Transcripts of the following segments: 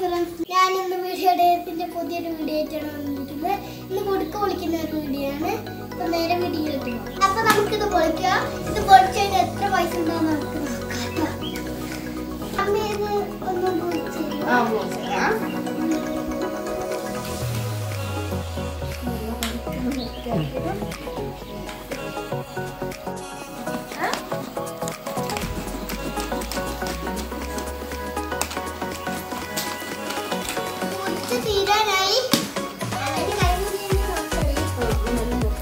Friends ഞാൻ ഇന്ന് video ഡേറ്റിന്റെ പുതിയൊരു വീഡിയോ ആയിട്ടാണ് വന്നിരിക്കുന്നത് ഇന്ന് കൊടുക്ക പൊളിക്കുന്ന ഒരു വീഡിയോ ആണ് അപ്പൊ നേരെ വീഡിയോയിലേക്ക് പോകാം അപ്പൊ നമുക്കിത് പൊളിക്കാം ഇത് പൊളിച്ചു കഴിഞ്ഞാൽ എത്ര പൈസ ഉണ്ടാവും നമുക്ക് നോക്കാം ട്ടോ. അമ്മ ഇത് ഒന്നും പൊളിച്ചു ആ മോശം പൊളിച്ച് തീരാനായി അതിന് കഴിഞ്ഞ് നോക്കാം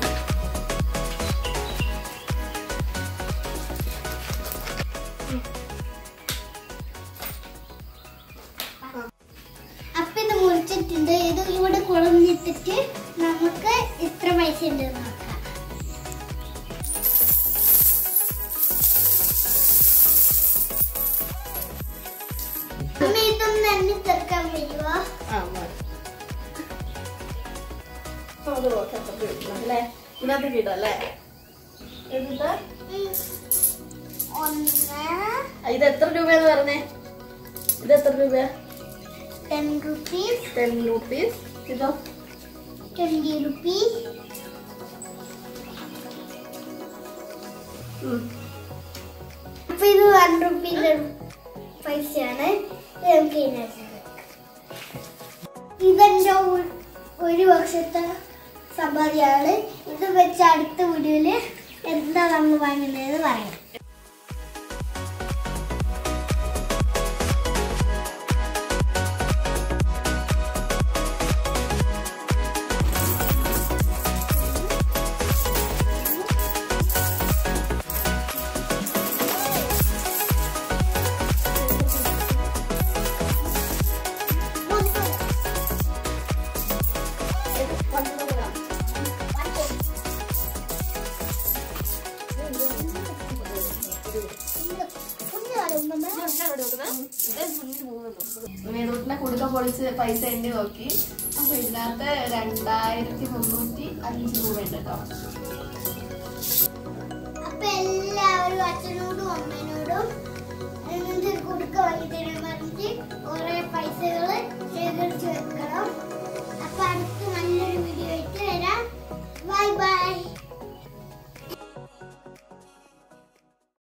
അപ്പൊ ഇത് മുറിച്ചിട്ടുണ്ട് ഇത് ഇവിടെ കുളഞ്ഞിട്ടിട്ട് നമുക്ക് ഇത്ര പൈസ ഉണ്ട് നോക്കാം അമ്മ ഇതൊന്ന് എണ്ണി തീർക്കാൻ പറ്റുമോ ആ മോശം അത് നോക്കാം അല്ലേ ഇതിനകത്ത് കിട്ടല്ലേ എന്നിട്ട് ഒന്ന് ഇത് എത്ര രൂപയെന്ന് പറഞ്ഞേ ഇത് എത്ര രൂപ ടെൻ റുപ്പീസ് ടെൻ റുപ്പീസ് ഇതോ ട്വന്റി റുപ്പീസ് ഉം. അപ്പൊ ഇത് വൺ റുപ്പീന്റെ പൈസയാണ് ഇത് നമുക്ക് ഇതിനകത്ത് വെക്കാം. ഇതെന്റെ ഒരു- ഒരു വർഷത്തെ സമ്പാദ്യമാണ് ഇത് വെച്ച് അടുത്ത വീഡിയോയില് എന്താ നമ്മൾ വാങ്ങുന്നതെന്ന് പറയാം മേതൂട്ടിനെ കൊടുക്ക പൊളിച്ച് പൈസ എണ്ണി നോക്കി അപ്പൊ ഇതിനകത്ത് രണ്ടായിരത്തി മുന്നൂറ്റി അഞ്ച് രൂപ ഉണ്ട് കേട്ടോ അപ്പൊ എല്ലാവരും അച്ഛനോടും അമ്മേനോടും എന്നിട്ട് കുടുക്ക വാങ്ങി തരാൻ പറഞ്ഞിട്ട് കുറെ